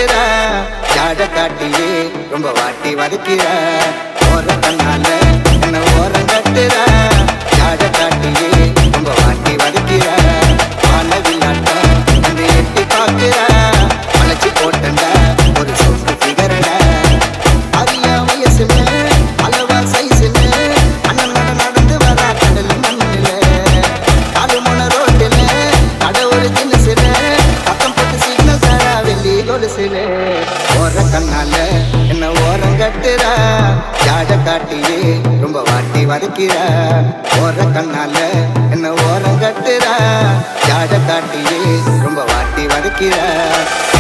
கட்டுற ஜாட காட்டியே ரொம்ப வாட்டி வதக்கிற ஓர கண்ணால என்ன ஓரம் கட்டுற ஜாட காட்டியே ரொம்ப வாட்டி வதக்கிற வானவில்லாட்டம் வந்து எட்டி பார்க்கிற வளைச்சு போட்டண்டா ஒரு சொத்து ஃபிகரட அரியா வயசுல அளவா சைஸ்ல அண்ணன் நட நடந்து வரா கடல் மண்ணில காலுமண ரோட்டில கடை ஒரு தினசுல பக்கம் போட்டு சிக்னல் தரா வெள்ளி கொலுசுல ஓர கண்ணால என்ன ஓரம் கட்டுற ஜாட காட்டியே ரொம்ப வாட்டி வதக்கிற ஓர கண்ணால என்ன ஓரம் கட்டுற ஜாட காட்டியே ரொம்ப வாட்டி வதக்கிற